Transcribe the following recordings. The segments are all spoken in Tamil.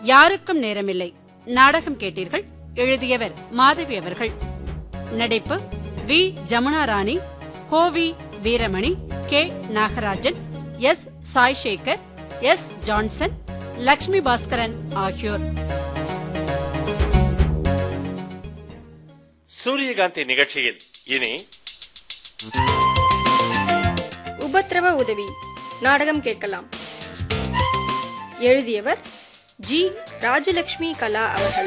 யாருக்கும் நேரமில்லை நாடகம் கேட்டீர்கள் எழுதியவர் மாதவி அவர்கள் நடிப்பு V Jamuna Rani Kovi Veeramani K Nagarajan S Sai Sekar S Johnson Lakshmi Baskaran ஆகியோர் சூரியகாந்தி நிகழ்ச்சியில் இனி உபத்திரவ உதவி நாடகம் கேட்கலாம் எழுதியவர் ஜி ராஜலட்சுமி கலா அவர்கள்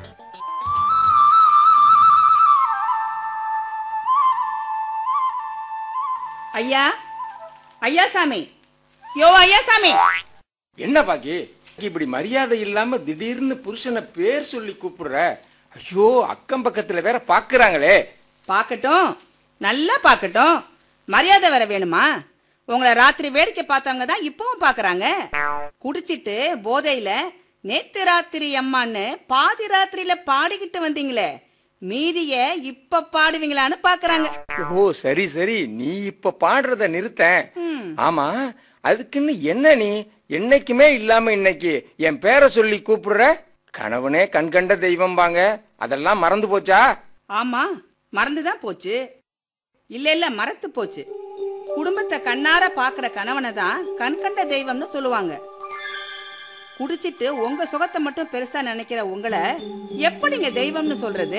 ஐயா ஐயா சாமி யோ ஐயா சாமி என்ன பாக்கி இப்படி மரியாதை இல்லாம திடீர்னு புருஷனை பேர் சொல்லி கூப்பிடுற ஐயோ அக்கம் பக்கத்துல வேற பாக்குறாங்களே பார்க்கட்டும் நல்லா பார்க்கட்டும் மரியாதை வர வேணுமா உங்களை ராத்திரி வேடிக்கை பார்த்தவங்க தான் இப்பவும் பாக்குறாங்க குடிச்சிட்டு போதையில நேத்து ராத்திரி அம்மான்னு பாதி ராத்திரியில பாடிக்கிட்டு வந்தீங்களே மீதிய இப்ப பாடுவீங்களான்னு பாக்குறாங்க ஓ சரி சரி நீ இப்ப பாடுறத நிறுத்தேன் ஆமா அதுக்குன்னு என்ன நீ என்னைக்குமே இல்லாம இன்னைக்கு என் பேரை சொல்லி கூப்பிடுற கணவனே கண்கண்ட தெய்வம் பாங்க அதெல்லாம் மறந்து போச்சா ஆமா மறந்துதான் போச்சு இல்ல இல்ல மறத்து போச்சு குடும்பத்தை கண்ணார பாக்குற கணவனை தான் கண்கண்ட தெய்வம்னு சொல்லுவாங்க குடிச்சிட்டு உங்க சுகத்தை மட்டும் பெருசா நினைக்கிற உங்களை எப்படிங்க தெய்வம்னு சொல்றது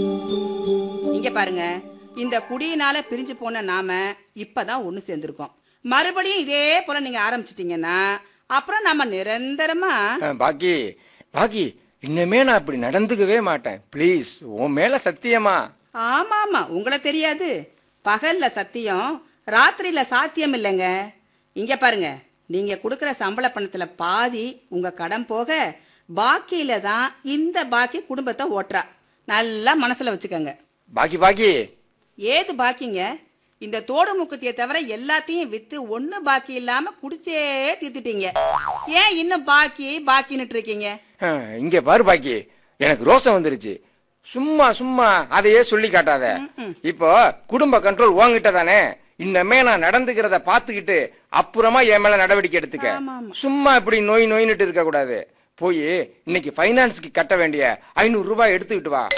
இங்க பாருங்க இந்த குடியினால பிரிஞ்சு போன நாம இப்பதான் ஒண்ணு சேர்ந்திருக்கோம் மறுபடியும் இதே போல நீங்க ஆரம்பிச்சிட்டீங்கன்னா அப்புறம் நாம நிரந்தரமா அஹ், பாக்கி பாக்கி இன்னமே நான் இப்படி நடந்துக்கவே மாட்டேன் ப்ளீஸ் உன் மேல சத்தியமா ஆமா ஆமா உங்களை தெரியாது பகல்ல சத்தியம் ராத்திரியில சாத்தியம் இல்லைங்க இங்க பாருங்க நீங்க கொடுக்கிற சம்பள பணத்துல பாதி உங்க கடன் போக பாக்கியில தான் இந்த பாக்கி குடும்பத்தை ஓட்டுறா நல்லா மனசுல வச்சுக்கோங்க பாக்கி பாக்கி ஏது பாக்கிங்க இந்த தோடு முக்குத்திய தவிர எல்லாத்தையும் வித்து ஒண்ணு பாக்கி இல்லாம குடிச்சே தீர்த்துட்டீங்க ஏன் இன்னும் பாக்கி பாக்கின்னுட்டு இருக்கீங்க அஹ், இங்க பாரு பாக்கி எனக்கு ரோசம் வந்துருச்சு சும்மா சும்மா அதையே சொல்லி காட்டாத இப்போ குடும்ப கண்ட்ரோல் உன்கிட்ட தானே இன்னமே நான் நடந்துக்கிறத பாத்துக்கிட்டு அப்புறமா என் மேல நடவடிக்கை எடுத்துக்க சும்மா இப்படி நோய் நோயின்னுட்டு இருக்க கூடாது போய் இன்னைக்கு ஃபைனான்ஸ்க்கு கட்ட வேண்டிய ஐநூறு ரூபாய் எடுத்துக்கிட்டு வா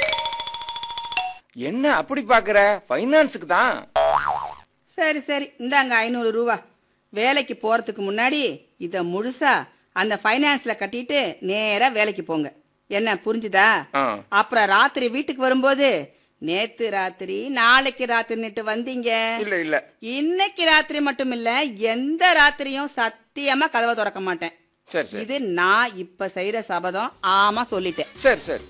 என்ன அப்படி பாக்குற ஃபைனான்ஸுக்கு தான் சரி சரி இந்தாங்க ஐநூறு ரூபா வேலைக்கு போறதுக்கு முன்னாடி இத முழுசா அந்த ஃபைனான்ஸ்ல கட்டிட்டு நேரா வேலைக்கு போங்க என்ன புரிஞ்சுதா ஆ. அப்புறம் ராத்திரி வீட்டுக்கு வரும்போது நேத்து ராத்திரி நாளைக்கு ராத்திரின்னுட்டு வந்தீங்க இல்ல இல்ல இன்னைக்கு ராத்திரி மட்டும் இல்ல எந்த ராத்திரியும் சத்தியமா கதவை திறக்க மாட்டேன் சரி சரி இது நான் இப்ப செய்யற சபதம் ஆமா சொல்லிட்டேன் சரி சரி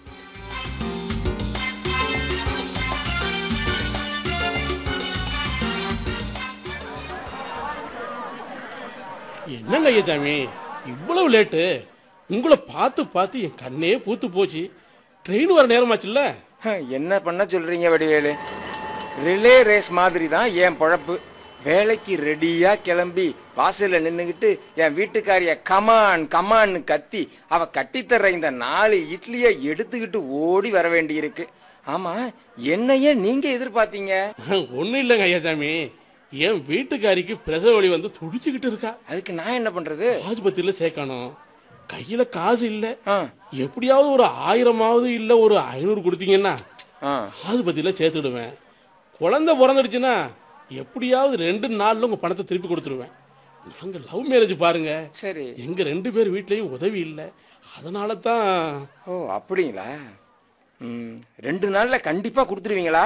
என்னங்க ஐயாச்சாமி இவ்வளவு லேட்டு உங்களை பார்த்து பார்த்து என் கண்ணே பூத்து போச்சு ட்ரெயின் வர நேரமாச்சுல்ல ஹம், என்ன பண்ண சொல்றீங்க வடிவேலு ரிலே ரேஸ் மாதிரி தான் என் பொழப்பு வேலைக்கு ரெடியா கிளம்பி வாசல்ல நின்னுகிட்டு என் வீட்டுக்காரிய கமான் கமான்னு கத்தி அவ கட்டித்தர்ற இந்த நாலு இட்லிய எடுத்துக்கிட்டு ஓடி வர வேண்டியிருக்கு ஆமா என்னைய நீங்க எதிர்பார்த்தீங்க ஒன்றும் இல்லைங்க ஐயாச்சாமி என் வீட்டுக்காரிக்கு பிரசவ வலி வந்து துடிச்சுக்கிட்டு இருக்கா அதுக்கு நான் என்ன பண்றது ஆஸ்பத்திரியில சேர்க்கணும் கையில காசு இல்ல ஆ, எப்படியாவது ஒரு ஆயிரமாவது இல்ல ஒரு ஐநூறு கொடுத்தீங்கன்னா ஆ, ஆஸ்பத்திரியில சேர்த்துடுவேன் குழந்தை பிறந்துடுச்சுன்னா எப்படியாவது ரெண்டு நாள்ல உங்க பணத்தை திருப்பி கொடுத்துருவேன் நாங்க லவ் மேரேஜ் பாருங்க சரி எங்க ரெண்டு பேர் வீட்லயும் உதவி இல்லை அதனால தான் ஓ அப்படிங்களா ம், ரெண்டு நாள்ல கண்டிப்பா கொடுத்துருவீங்களா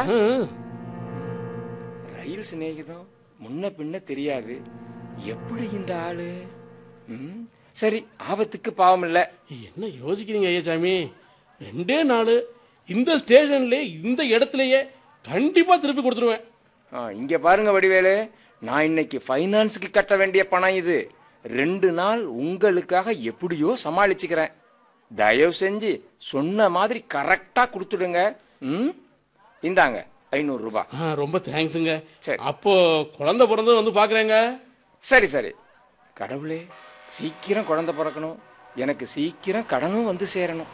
ரயில் சிநேகிதம் முன்ன பின்ன தெரியாது எப்படி இந்த ஆளு ம், சரி ஆபத்துக்கு பாவம் இல்ல என்ன யோசிக்கிறீங்க ஐயாச்சாமி ரெண்டே நாள் இந்த ஸ்டேஷன்ல இந்த இடத்துலயே கண்டிப்பா திருப்பி கொடுத்துருவேன் ஆ, இங்க பாருங்க வடிவேலு நான் இன்னைக்கு ஃபைனான்ஸுக்கு கட்ட வேண்டிய பணம் இது ரெண்டு நாள் உங்களுக்காக எப்படியோ சமாளிச்சுக்கிறேன் தயவு செஞ்சு சொன்ன மாதிரி கரெக்டா கொடுத்துடுங்க ம் இந்தாங்க ஐநூறு ரூபாய் ஆ, ரொம்ப தேங்க்ஸுங்க சரி. அப்போ குழந்தை பிறந்து வந்து பாக்குறேங்க சரி சரி கடவுளே சீக்கிரம் குழந்தை பிறக்கணும் எனக்கு சீக்கிரம் கடனும் வந்து சேரணும்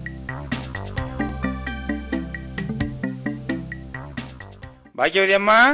பாக்கியவதி அம்மா